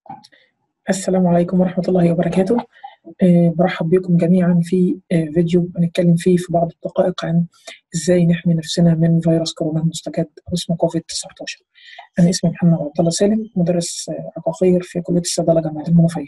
السلام عليكم ورحمة الله وبركاته آه، برحب بكم جميعا في آه، فيديو بنتكلم فيه في بعض الدقائق عن ازاي نحمي نفسنا من فيروس كورونا المستجد او اسمه كوفيد 19 انا اسمي محمد عبد الله سالم مدرس آه، عقاقير في كلية الصيدلة جامعة المنوفية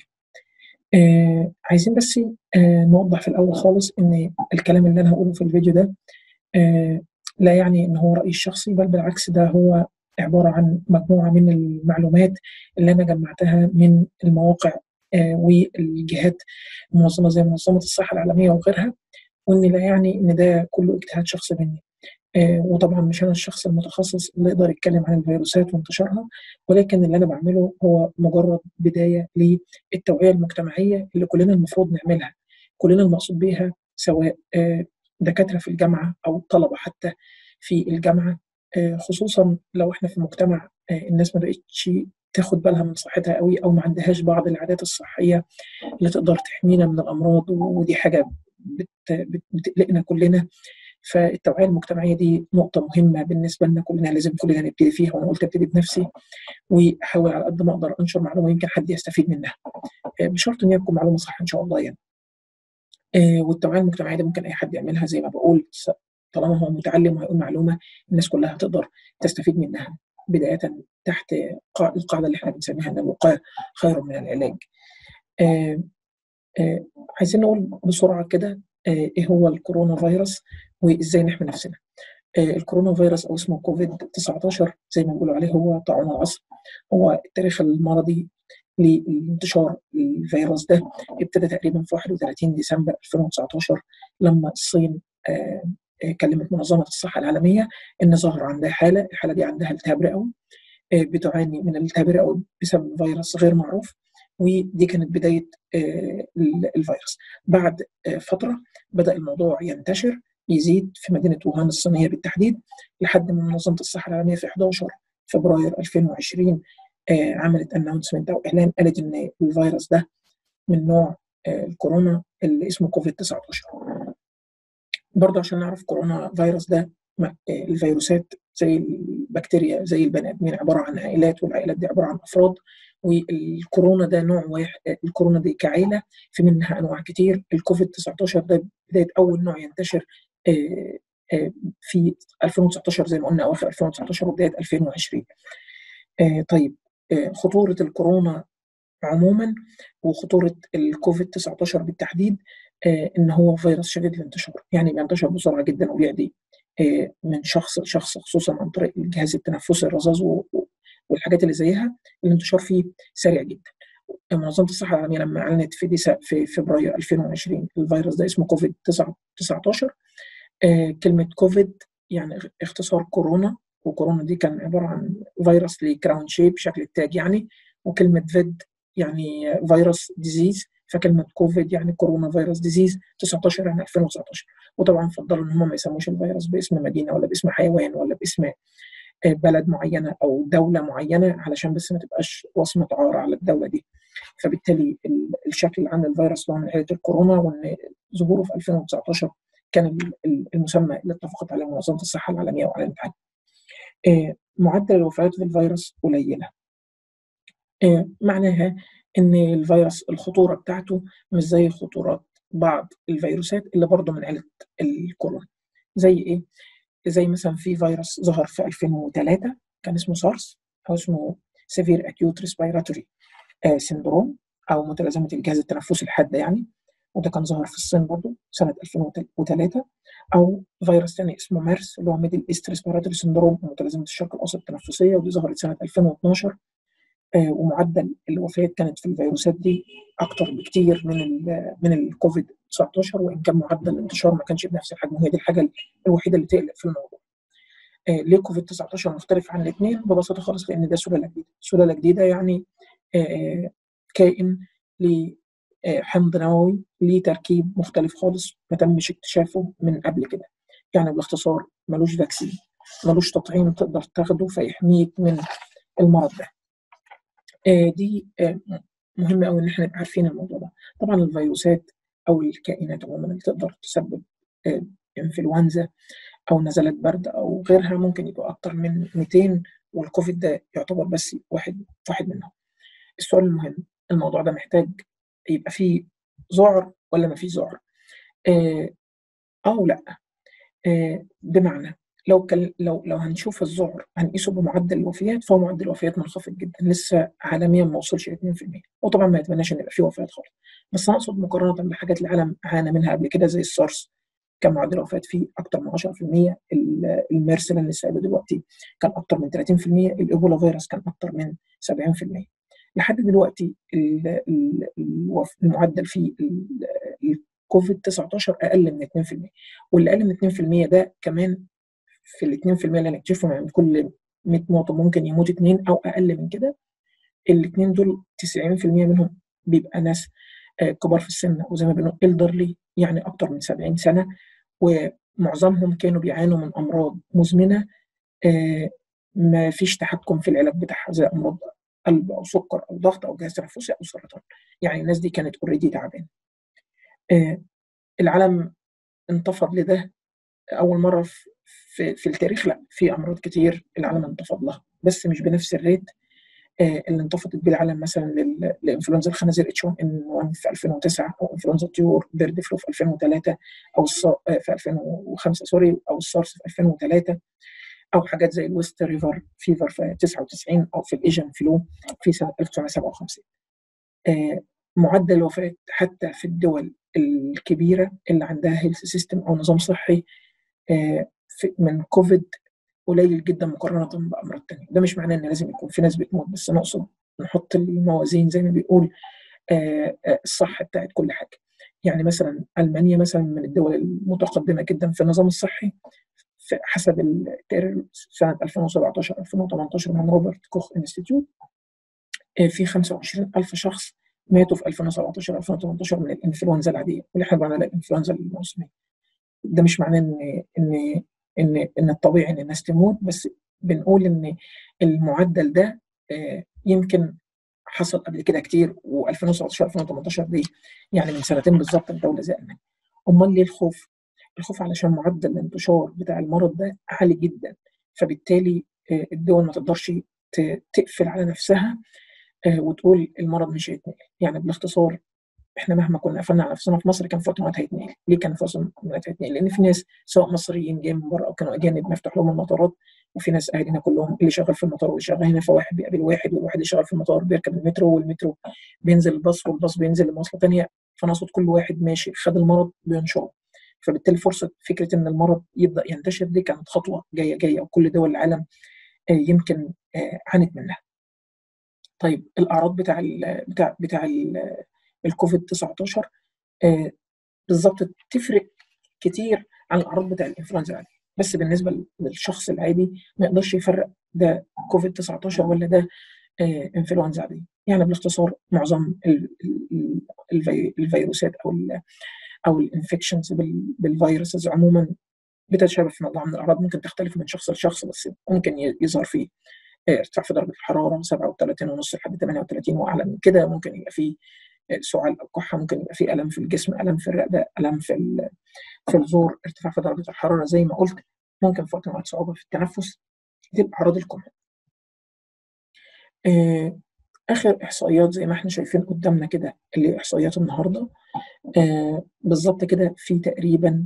آه، عايزين بس آه، نوضح في الاول خالص ان الكلام اللي انا هقوله في الفيديو ده آه، لا يعني ان هو رأيي الشخصي بل بالعكس ده هو عبارة عن مجموعة من المعلومات اللي أنا جمعتها من المواقع آه، والجهات المنظمة زي منظمة الصحة العالمية وغيرها وإن لا يعني إن ده كله اجتهاد شخصي مني آه، وطبعا مش أنا الشخص المتخصص اللي يقدر يتكلم عن الفيروسات وانتشارها ولكن اللي أنا بعمله هو مجرد بداية للتوعية المجتمعية اللي كلنا المفروض نعملها كلنا المقصود بيها سواء آه، دكاترة في الجامعة أو طلبة حتى في الجامعة آه، خصوصا لو احنا في مجتمع آه، الناس ما بقتش تاخد بالها من صحتها قوي او ما عندهاش بعض العادات الصحيه اللي تقدر تحمينا من الامراض ودي حاجه بت بت بتقلقنا كلنا فالتوعيه المجتمعيه دي نقطه مهمه بالنسبه لنا كلنا لازم كلنا نبتدي فيها وانا قلت ابتدي بنفسي واحاول على قد ما اقدر انشر معلومه يمكن حد يستفيد منها آه، بشرط ان هي تكون معلومه صح ان شاء الله يعني آه، والتوعيه المجتمعيه دي ممكن اي حد يعملها زي ما بقول س- طالما هو متعلم وهيقول معلومه الناس كلها هتقدر تستفيد منها بدايه تحت قا- القاعده اللي احنا بنسميها ان الوقايه خير من العلاج. آه، آه، عايزين نقول بسرعه كده آه، ايه هو الكورونا فيروس وازاي نحمي نفسنا. آه، الكورونا فيروس او اسمه كوفيد 19 زي ما بيقولوا عليه هو طاعون العصر هو التاريخ المرضي لانتشار الفيروس ده ابتدى تقريبا في 31 ديسمبر 2019 لما الصين آه، آه، كلمت منظمه الصحه العالميه ان ظهر عندها حاله الحاله دي عندها التهاب رئوي آه، بتعاني من الالتهاب الرئوي بسبب فيروس غير معروف ودي كانت بدايه آه، ال- الفيروس بعد آه، فتره بدا الموضوع ينتشر يزيد في مدينه ووهان الصينيه بالتحديد لحد ما منظمه الصحه العالميه في 11 فبراير 2020 آه، عملت اناونسمنت او اعلان قالت ان الفيروس ده من نوع آه، الكورونا اللي اسمه كوفيد 19 برضه عشان نعرف كورونا فيروس ده م- آه، الفيروسات زي البكتيريا زي البني ادمين عباره عن عائلات والعائلات دي عباره عن افراد والكورونا ده نوع واحد آه، الكورونا دي كعيله في منها انواع كتير الكوفيد 19 ده بدايه اول نوع ينتشر آه، آه، في 2019 زي ما قلنا اواخر 2019 وبدايه 2020 آه، طيب آه، خطوره الكورونا عموما وخطوره الكوفيد 19 بالتحديد آه، ان هو فيروس شديد الانتشار يعني بينتشر بسرعه جدا وبيعدي آه، من شخص لشخص خصوصا عن طريق الجهاز التنفسي الرذاذ و- و- والحاجات اللي زيها الانتشار فيه سريع جدا منظمه الصحه العالميه لما اعلنت في ديسا في فبراير 2020 الفيروس ده اسمه كوفيد 19 آه، كلمه كوفيد يعني اختصار كورونا وكورونا دي كان عباره عن فيروس لكراون شيب شكل التاج يعني وكلمه فيد يعني فيروس ديزيز فكلمه كوفيد يعني كورونا فيروس ديزيز 19 يعني 2019 وطبعا فضلوا ان هم ما يسموش الفيروس باسم مدينه ولا باسم حيوان ولا باسم آه، بلد معينه او دوله معينه علشان بس ما تبقاش وصمه عار على الدوله دي فبالتالي ال- الشكل عن الفيروس هو من عيله الكورونا وان ظهوره في 2019 كان ال- ال- المسمى اللي اتفقت عليه منظمه الصحه العالميه واعلنت عنه. آه، معدل الوفيات في الفيروس قليله. آه، معناها ان الفيروس الخطوره بتاعته مش زي خطورات بعض الفيروسات اللي برضه من عيله الكورونا. زي ايه؟ زي مثلا في فيروس ظهر في 2003 كان اسمه سارس او اسمه سيفير اكيوت ريسبيراتوري سيندروم او متلازمه الجهاز التنفسي الحاده يعني وده كان ظهر في الصين برضه سنه 2003 او فيروس ثاني اسمه ميرس اللي هو ميدل ايست ريسبيراتوري سيندروم متلازمه الشرق الاوسط التنفسيه ودي ظهرت سنه 2012 آه، ومعدل الوفيات كانت في الفيروسات دي اكتر بكتير من ال من الكوفيد 19 وان كان معدل الانتشار ما كانش بنفس الحجم وهي دي الحاجه الوحيده اللي تقلق في الموضوع. آه، ليه كوفيد 19 مختلف عن الاثنين؟ ببساطه خالص لان ده سلاله جديده، سلاله جديده يعني آه، كائن ليه آه، حمض نووي ليه تركيب مختلف خالص ما تمش اكتشافه من قبل كده. يعني باختصار ملوش فاكسين، ملوش تطعيم تقدر تاخده فيحميك من المرض ده. آه، دي آه، مهم قوي ان احنا نبقى عارفين الموضوع ده طبعا الفيروسات او الكائنات عموما اللي تقدر تسبب آه، انفلونزا او نزلات برد او غيرها ممكن يبقى اكتر من 200 والكوفيد ده يعتبر بس واحد واحد منهم السؤال المهم الموضوع ده محتاج يبقى فيه ذعر ولا ما فيش ذعر؟ آه أو لأ آه بمعنى لو كان لو لو هنشوف الذعر هنقيسه بمعدل الوفيات فهو معدل الوفيات منخفض جدا لسه عالميا ما وصلش ل 2% وطبعا ما يتمناش ان يبقى فيه وفيات خالص بس انا اقصد مقارنه بحاجات العالم عانى منها قبل كده زي السارس كان معدل الوفيات فيه اكتر من 10% الميرس اللي لسه قايله دلوقتي كان اكتر من 30% الايبولا فيروس كان اكتر من 70% لحد دلوقتي المعدل في الكوفيد 19 اقل من 2% واللي اقل من 2% ده كمان في ال 2% اللي هنكتشفهم يعني كل 100 مواطن ممكن يموت اثنين او اقل من كده الاثنين دول 90% منهم بيبقى ناس كبار في السن وزي ما بنقول الدرلي يعني اكتر من 70 سنه ومعظمهم كانوا بيعانوا من امراض مزمنه ما فيش تحكم في العلاج بتاعها زي امراض قلب او سكر او ضغط او جهاز تنفسي او سرطان يعني الناس دي كانت اوريدي تعبانه العالم انتفض لده اول مره في, في التاريخ لا في امراض كتير العالم انتفض لها بس مش بنفس الريت اللي انتفضت بيه العالم مثلا لانفلونزا الخنازير اتش 1 ان 1 في 2009 او انفلونزا الطيور بيرد فلو في 2003 او في 2005 سوري او السارس في 2003 او حاجات زي الويست ريفر فيفر في 99 او في الايجن فلو في سنه 1957 معدل الوفاه حتى في الدول الكبيره اللي عندها هيلث سيستم او نظام صحي من كوفيد قليل جدا مقارنه بامراض تانية ده مش معناه ان لازم يكون في ناس بتموت بس نقصد نحط الموازين زي ما بيقول الصح بتاعت كل حاجه يعني مثلا المانيا مثلا من الدول المتقدمه جدا في النظام الصحي في حسب التقرير سنه 2017 2018 من روبرت كوخ انستيتيوت في 25000 شخص ماتوا في 2017 2018 من الانفلونزا العاديه واللي احنا بنقول الانفلونزا الموسميه ده مش معناه ان ان ان ان الطبيعي ان الناس تموت بس بنقول ان المعدل ده يمكن حصل قبل كده كتير و2017 2018 دي يعني من سنتين بالظبط الدوله زي المانيا امال ليه الخوف؟ الخوف علشان معدل الانتشار بتاع المرض ده عالي جدا فبالتالي الدول ما تقدرش تقفل على نفسها وتقول المرض مش هيتنقل يعني بالاختصار احنا مهما كنا قفلنا على نفسنا في مصر كان في وقت هيتنقل ليه كان في وقت هيتنقل لان في ناس سواء مصريين جايين من بره او كانوا اجانب مفتوح لهم المطارات وفي ناس اهالينا كلهم اللي شغال في المطار واللي شغال هنا فواحد بيقابل واحد والواحد اللي شغال في المطار بيركب المترو والمترو بينزل الباص والباص بينزل لمواصله ثانيه فنقصد كل واحد ماشي خد المرض بينشره فبالتالي فرصه فكره ان المرض يبدا ينتشر دي كانت خطوه جايه جايه وكل دول العالم يمكن عانت منها. طيب الاعراض بتاع ال بتاع بتاع ال الكوفيد 19 آه بالظبط تفرق كتير عن الاعراض بتاع الانفلونزا العاديه بس بالنسبه للشخص العادي ما يقدرش يفرق ده كوفيد 19 ولا ده آه انفلونزا عاديه يعني بالاختصار معظم ال ال ال الفيروسات او ال او الانفكشنز بالفيروسز عموما بتتشابه في مجموعه من الاعراض ممكن تختلف من شخص لشخص بس ممكن يظهر فيه ارتفاع في درجه الحراره 37 ونص لحد 38 واعلى من كده ممكن يبقى فيه سعال او كحه ممكن يبقى في الم في الجسم الم في الرقبه الم في في الزور ارتفاع في درجه الحراره زي ما قلت ممكن في وقت من صعوبه في التنفس دي الاعراض الكومن آه اخر احصائيات زي ما احنا شايفين قدامنا كده اللي احصائيات النهارده آه بالظبط كده في تقريبا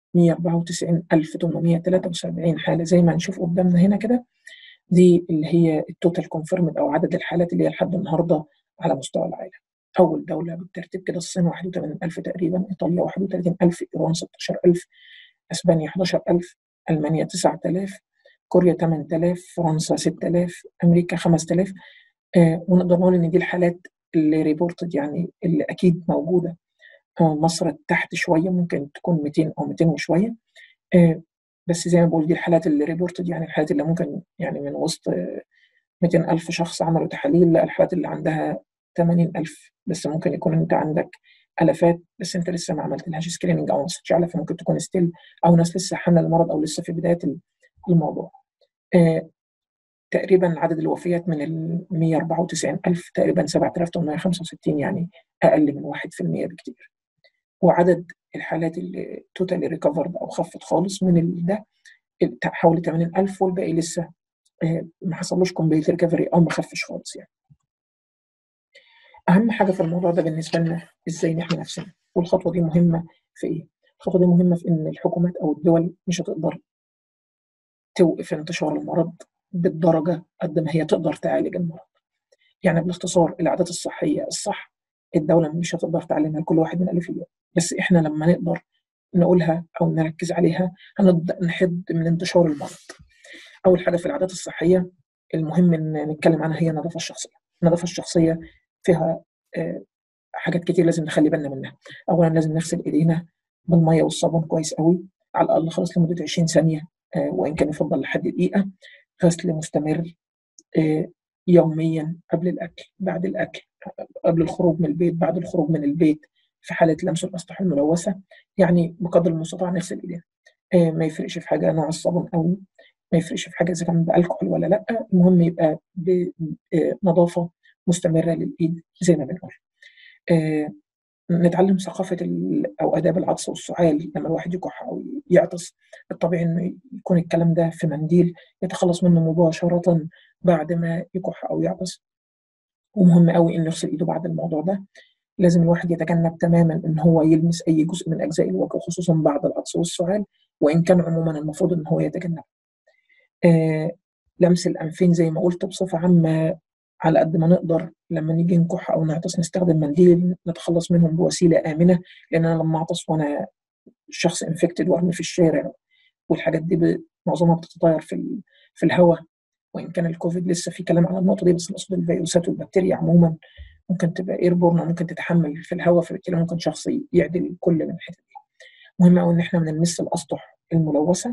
194873 حاله زي ما هنشوف قدامنا هنا كده دي اللي هي التوتال كونفيرمد او عدد الحالات اللي هي لحد النهارده على مستوى العالم أول دولة بالترتيب كده الصين 81000 تقريبا إيطاليا 31000 إيران 16000 أسبانيا 11000 ألمانيا 9000 كوريا 8000 فرنسا 6000 أمريكا 5000 آه ونقدر نقول إن دي الحالات اللي ريبورتد يعني اللي أكيد موجودة آه مصر تحت شوية ممكن تكون 200 أو 200 وشوية آه بس زي ما بقول دي الحالات اللي ريبورتد يعني الحالات اللي ممكن يعني من وسط 200000 شخص عملوا تحاليل لا الحالات اللي عندها 80000 بس ممكن يكون انت عندك الافات بس انت لسه ما عملتلهاش سكريننج او ما وصلتش على فممكن تكون ستيل او ناس لسه حامله المرض او لسه في بدايه الموضوع. آه تقريبا عدد الوفيات من ال 194000 تقريبا 7865 يعني اقل من 1% بكتير. وعدد الحالات اللي توتالي ريكفرد او خفت خالص من ده حوالي 80000 والباقي لسه آه ما حصلوش كومبليت ريكفري او ما خفش خالص يعني. اهم حاجه في الموضوع ده بالنسبه لنا ازاي نحمي نفسنا والخطوه دي مهمه في ايه الخطوه دي مهمه في ان الحكومات او الدول مش هتقدر توقف انتشار المرض بالدرجه قد ما هي تقدر تعالج المرض يعني باختصار العادات الصحيه الصح الدوله مش هتقدر تعلمها لكل واحد من الف اليوم بس احنا لما نقدر نقولها او نركز عليها هنبدا نحد من انتشار المرض اول حاجه في العادات الصحيه المهم ان نتكلم عنها هي النظافه الشخصيه النظافه الشخصيه فيها حاجات كتير لازم نخلي بالنا منها اولا لازم نغسل ايدينا بالميه والصابون كويس قوي على الاقل خالص لمده 20 ثانيه وان كان يفضل لحد دقيقه غسل مستمر يوميا قبل الاكل بعد الاكل قبل الخروج من البيت بعد الخروج من البيت في حاله لمس الاسطح الملوثه يعني بقدر المستطاع نغسل ايدينا ما يفرقش في حاجه نوع الصابون قوي ما يفرقش في حاجه اذا كان بالكحول ولا لا المهم يبقى بنظافه مستمره للايد زي ما بنقول آه نتعلم ثقافة أو آداب العطس والسعال لما الواحد يكح أو يعطس الطبيعي إنه يكون الكلام ده في منديل يتخلص منه مباشرة بعد ما يكح أو يعطس ومهم قوي إنه يغسل إيده بعد الموضوع ده لازم الواحد يتجنب تماما إن هو يلمس أي جزء من أجزاء الوجه خصوصا بعد العطس والسعال وإن كان عموما المفروض إن هو يتجنب آه لمس الأنفين زي ما قلت بصفة عامة على قد ما نقدر لما نيجي نكح او نعطس نستخدم منديل نتخلص منهم بوسيله امنه لان انا لما اعطس وانا شخص انفكتد وارمي في الشارع والحاجات دي معظمها بتتطاير في في الهواء وان كان الكوفيد لسه في كلام على النقطه دي بس نقصد الفيروسات والبكتيريا عموما ممكن تبقى ايربورن وممكن تتحمل في الهواء فبالتالي ممكن شخص يعدل الكل من الحته دي مهم قوي ان احنا ما نلمس الاسطح الملوثه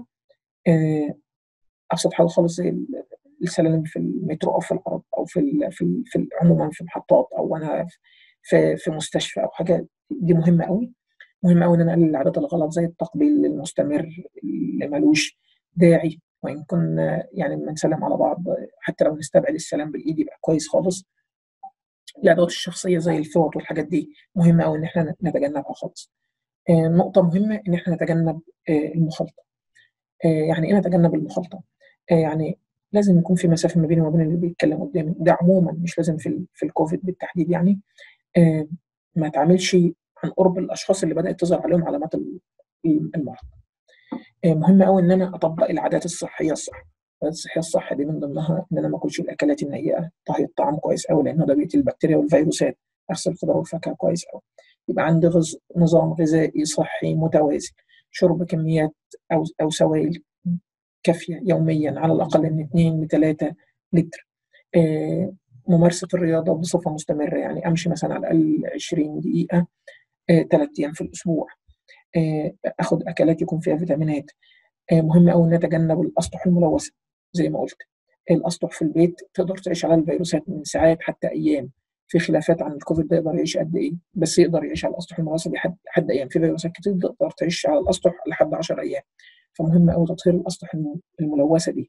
ابسط حاجه خالص زي السلالم في المترو او في الارض او في ال في, ال في عموما في محطات او انا في في مستشفى او حاجه دي مهمه قوي مهم قوي ان انا اقلل العادات الغلط زي التقبيل المستمر اللي ملوش داعي وان كنا يعني لما نسلم على بعض حتى لو نستبعد السلام بالايد يبقى كويس خالص العادات الشخصيه زي الفوط والحاجات دي مهمه قوي ان احنا نتجنبها خالص نقطه مهمه ان احنا نتجنب المخالطه يعني ايه نتجنب المخالطه يعني لازم يكون في مسافه ما بيني وما بين اللي بيتكلم قدامي ده عموما مش لازم في ال في الكوفيد بالتحديد يعني آه ما تعملش عن قرب الاشخاص اللي بدات تظهر عليهم علامات المرض آه مهم قوي ان انا اطبق العادات الصحيه الصح العادات الصحيه الصح دي من ضمنها ان انا ما اكلش الاكلات النيئه طهي الطعام كويس قوي لانه ده بيقتل البكتيريا والفيروسات اغسل الخضار والفاكهه كويس قوي يبقى عندي غز... نظام غذائي صحي متوازن شرب كميات او او سوائل كافيه يوميا على الاقل من 2 ل 3 لتر آه ممارسه الرياضه بصفه مستمره يعني امشي مثلا على الاقل 20 دقيقه ثلاث آه ايام في الاسبوع آه اخد اكلات يكون فيها فيتامينات مهم قوي نتجنب الاسطح الملوثه زي ما قلت الاسطح في البيت تقدر تعيش على الفيروسات من ساعات حتى ايام في خلافات عن الكوفيد ده يقدر يعيش قد ايه بس يقدر يعيش على الاسطح الملوثه دي حد حد ايام في فيروسات كتير تقدر تعيش على الاسطح لحد 10 ايام فمهم قوي تطهير الاسطح الملوثه دي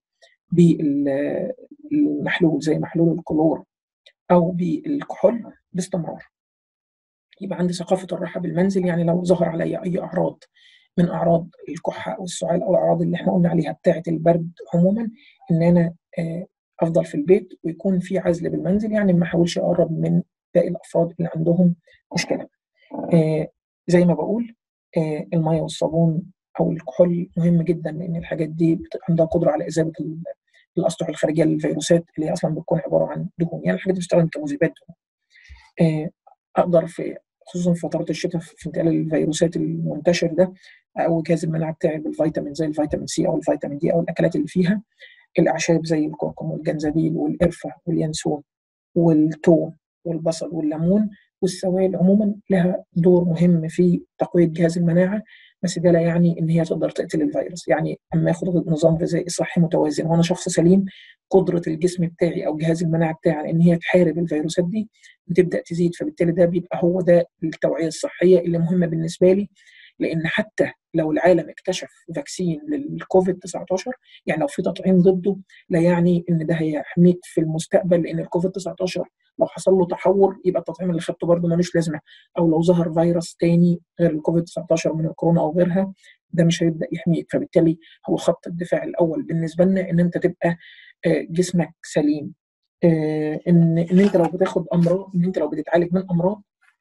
بالمحلول زي محلول الكلور او بالكحول باستمرار يبقى عندي ثقافه الراحه بالمنزل يعني لو ظهر علي اي اعراض من اعراض الكحه او السعال او الاعراض اللي احنا قلنا عليها بتاعه البرد عموما ان انا افضل في البيت ويكون في عزل بالمنزل يعني ما احاولش اقرب من باقي الافراد اللي عندهم مشكله زي ما بقول الميه والصابون او الكحول مهم جدا لان الحاجات دي عندها قدره على اذابه الاسطح الخارجيه للفيروسات اللي هي اصلا بتكون عباره عن دهون يعني الحاجات دي بتشتغل كمذيبات دهون اقدر في خصوصا في فترات الشتاء في انتقال الفيروسات المنتشر ده او جهاز المناعه بتاعي بالفيتامين زي الفيتامين سي او الفيتامين دي او الاكلات اللي فيها الاعشاب زي الكركم والجنزبيل والقرفه واليانسون والثوم والبصل والليمون والسوائل عموما لها دور مهم في تقويه جهاز المناعه بس ده لا يعني ان هي تقدر تقتل الفيروس يعني اما اخد نظام غذائي صحي متوازن وانا شخص سليم قدره الجسم بتاعي او جهاز المناعه بتاعي على ان هي تحارب الفيروسات دي بتبدا تزيد فبالتالي ده بيبقى هو ده التوعيه الصحيه اللي مهمه بالنسبه لي لان حتى لو العالم اكتشف فاكسين للكوفيد 19 يعني لو في تطعيم ضده لا يعني ان ده هيحميك في المستقبل لان الكوفيد 19 لو حصل له تحور يبقى التطعيم اللي خدته برضه ملوش لازمه او لو ظهر فيروس تاني غير الكوفيد 19 من الكورونا او غيرها ده مش هيبدا يحميك فبالتالي هو خط الدفاع الاول بالنسبه لنا ان انت تبقى جسمك سليم آه ان ان انت لو بتاخد امراض ان انت لو بتتعالج من امراض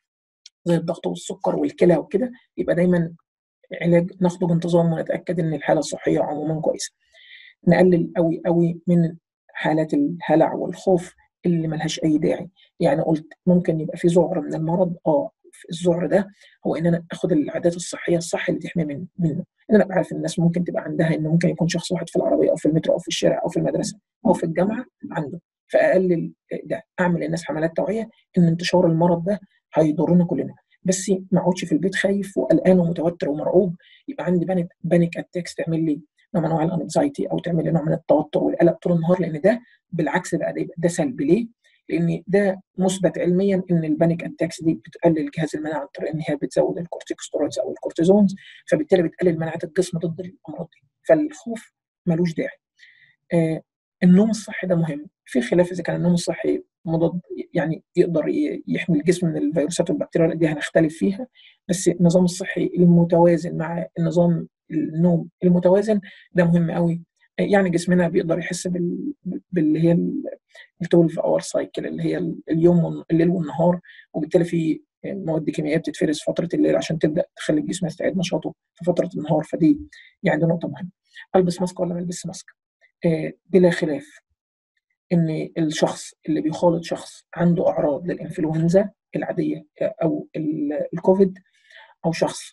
زي الضغط والسكر والكلى وكده يبقى دايما علاج ناخده بانتظام ونتاكد ان الحاله الصحيه عموما كويسه نقلل قوي قوي من حالات الهلع والخوف اللي ملهاش اي داعي يعني قلت ممكن يبقى في ذعر من المرض اه الذعر ده هو ان انا اخد العادات الصحيه الصح اللي تحمي من منه ان انا ابقى عارف الناس ممكن تبقى عندها ان ممكن يكون شخص واحد في العربيه او في المترو او في الشارع او في المدرسه او في الجامعه عنده فاقلل ده اعمل للناس حملات توعيه ان انتشار المرض ده هيضرنا كلنا بس ما اقعدش في البيت خايف وقلقان ومتوتر ومرعوب يبقى عندي بانيك بانيك اتاكس تعمل لي نوع من انواع الانكزايتي او تعمل لي نوع من التوتر والقلق طول النهار لان ده بالعكس بقى ده, ده سلبي ليه؟ لان ده مثبت علميا ان البانيك اتاكس دي بتقلل جهاز المناعه عن طريق ان هي بتزود الكورتيكوستيرويدز او الكورتيزونز فبالتالي بتقلل مناعه الجسم ضد الامراض دي فالخوف ملوش داعي. آه النوم الصحي ده مهم في خلاف اذا كان النوم الصحي مضاد يعني يقدر يحمي الجسم من الفيروسات والبكتيريا دي هنختلف فيها بس النظام الصحي المتوازن مع النظام النوم المتوازن ده مهم قوي يعني جسمنا بيقدر يحس بال... باللي هي ال 12 اور سايكل اللي هي اليوم الليل والنهار وبالتالي في مواد كيميائيه بتتفرز فتره الليل عشان تبدا تخلي الجسم يستعيد نشاطه في فتره النهار فدي يعني دي نقطه مهمه البس ماسك ولا ما البسش ماسك آه بلا خلاف ان الشخص اللي بيخالط شخص عنده اعراض للانفلونزا العاديه او الكوفيد او شخص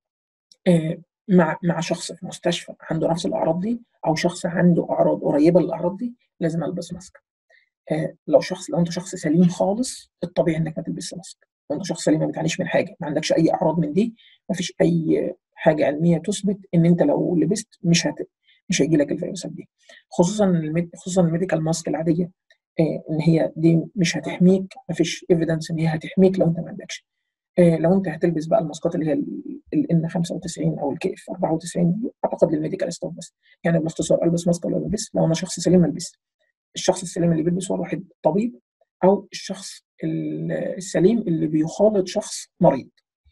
آه مع مع شخص في مستشفى عنده نفس الاعراض دي او شخص عنده اعراض قريبه للاعراض دي لازم البس ماسك آه لو شخص لو انت شخص سليم خالص الطبيعي انك ما تلبسش ماسك لو انت شخص سليم ما بتعانيش من حاجه ما عندكش اي اعراض من دي ما فيش اي حاجه علميه تثبت ان انت لو لبست مش هت مش هيجي لك الفيروسات دي خصوصا الميد... خصوصا الميديكال ماسك العاديه آه ان هي دي مش هتحميك ما فيش ايفيدنس ان هي هتحميك لو انت ما عندكش آه لو انت هتلبس بقى الماسكات اللي هي الان 95 او الكي اف 94 دي اعتقد للميديكال ستاف بس يعني باختصار البس ماسك ولا البس لو انا شخص سليم البس الشخص السليم اللي بيلبس هو الواحد طبيب او الشخص السليم اللي بيخالط شخص مريض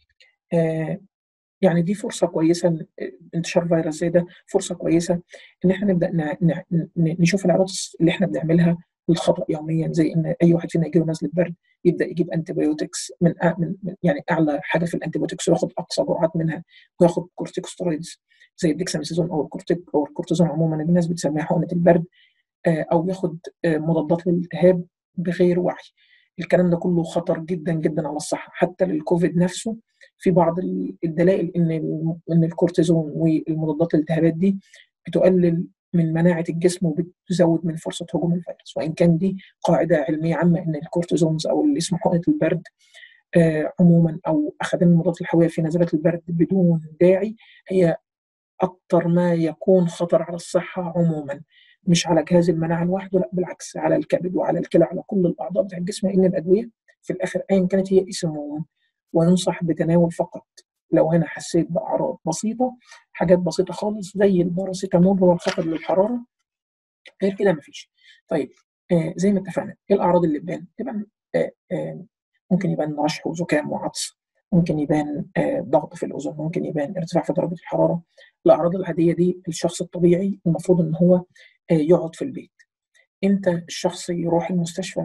آه يعني دي فرصه كويسه انتشار فيروس زي ده فرصه كويسه ان احنا نبدا نشوف الاعراض اللي احنا بنعملها الخطا يوميا زي ان اي واحد فينا يجيله نزله برد يبدا يجيب انتي بايوتكس من, من يعني اعلى حاجه في الانتي بايوتكس وياخد اقصى جرعات منها وياخد كورتيكوستيرويدز زي الديكساميثازون او الكورتيك او الكورتيزون عموما الناس بتسميها حقنه البرد او ياخد مضادات للالتهاب بغير وعي الكلام ده كله خطر جدا جدا على الصحه حتى للكوفيد نفسه في بعض الدلائل ان ان الكورتيزون والمضادات الالتهابات دي بتقلل من مناعه الجسم وبتزود من فرصه هجوم الفيروس وان كان دي قاعده علميه عامه ان الكورتيزونز او اللي اسمه حقنه البرد آه عموما او اخذان المضادات الحيويه في نزلات البرد بدون داعي هي اكثر ما يكون خطر على الصحه عموما مش على جهاز المناعه لوحده لا بالعكس على الكبد وعلى الكلى على كل الاعضاء بتاع الجسم لان الادويه في الاخر ايا كانت هي اسمهم وينصح بتناول فقط لو انا حسيت باعراض بسيطه حاجات بسيطه خالص زي الباراسيتامول هو الخطر للحراره غير كده مفيش طيب آه زي ما اتفقنا ايه الاعراض اللي تبان تبان آه آه ممكن يبان رشح وزكام وعطس ممكن يبان آه ضغط في الاذن ممكن يبان ارتفاع في درجه الحراره الاعراض العاديه دي الشخص الطبيعي المفروض ان هو آه يقعد في البيت امتى الشخص يروح المستشفى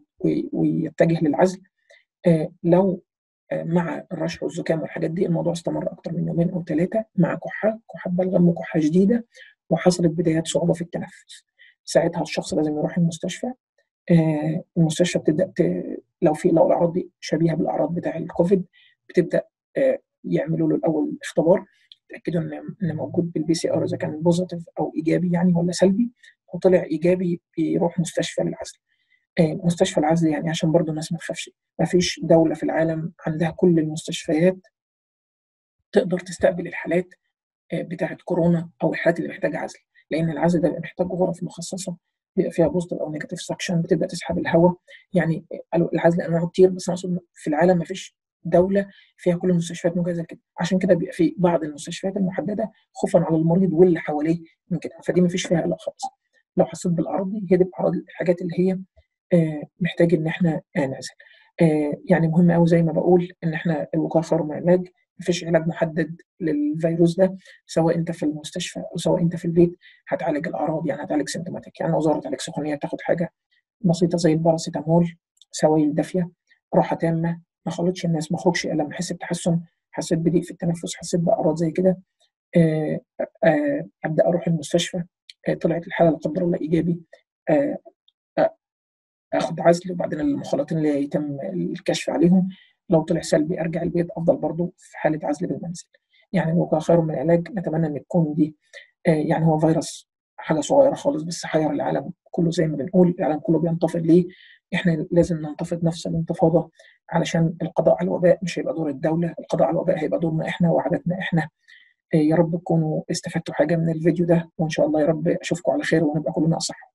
ويتجه للعزل آه لو مع الرشح والزكام والحاجات دي الموضوع استمر اكتر من يومين او ثلاثه مع كحه كحه بالغه كحه شديده وحصلت بدايات صعوبه في التنفس ساعتها الشخص لازم يروح المستشفى آه المستشفى بتبدا ت... لو في لو الاعراض دي شبيهه بالاعراض بتاع الكوفيد بتبدا آه يعملوا له الاول اختبار يتاكدوا ان ان موجود بالبي سي ار اذا كان بوزيتيف او ايجابي يعني ولا سلبي وطلع ايجابي بيروح مستشفى للعزل مستشفى العزل يعني عشان برضو الناس ما تخافش ما فيش دولة في العالم عندها كل المستشفيات تقدر تستقبل الحالات بتاعة كورونا أو الحالات اللي محتاجة عزل لأن العزل ده بيبقى محتاج غرف مخصصة بيبقى فيها بوزيتيف أو نيجاتيف سكشن بتبدأ تسحب الهواء يعني العزل أنواعه كتير بس أنا أقصد في العالم ما فيش دولة فيها كل المستشفيات مجهزة كده عشان كده بيبقى في بعض المستشفيات المحددة خوفا على المريض واللي حواليه من كده فدي ما فيش فيها قلق خالص لو حسيت بالأعراض دي هي دي الأعراض الحاجات اللي هي آه محتاج ان احنا نعزل آه يعني مهم قوي زي ما بقول ان احنا الوقايه خير من العلاج مفيش علاج محدد للفيروس ده سواء انت في المستشفى او سواء انت في البيت هتعالج الاعراض يعني هتعالج سيمتوماتيك يعني لو ظهرت عليك سخونيه تاخد حاجه بسيطه زي الباراسيتامول سوائل دافيه راحه تامه ما خلطش الناس ما اخرجش الا لما احس بتحسن حسيت بضيق في التنفس حسيت باعراض زي كده آه، آه، ابدا اروح المستشفى آه، طلعت الحاله لا قدر الله ايجابي اخد عزل وبعدين المخالطين اللي يتم الكشف عليهم لو طلع سلبي ارجع البيت افضل برضه في حاله عزل بالمنزل يعني الوقايه خير من العلاج نتمنى ان تكون دي يعني هو فيروس حاجه صغيره خالص بس حير العالم كله زي ما بنقول العالم كله بينتفض ليه احنا لازم ننتفض نفس الانتفاضه علشان القضاء على الوباء مش هيبقى دور الدوله القضاء على الوباء هيبقى دورنا احنا وعاداتنا احنا يا رب تكونوا استفدتوا حاجه من الفيديو ده وان شاء الله يا رب اشوفكم على خير ونبقى كلنا اصح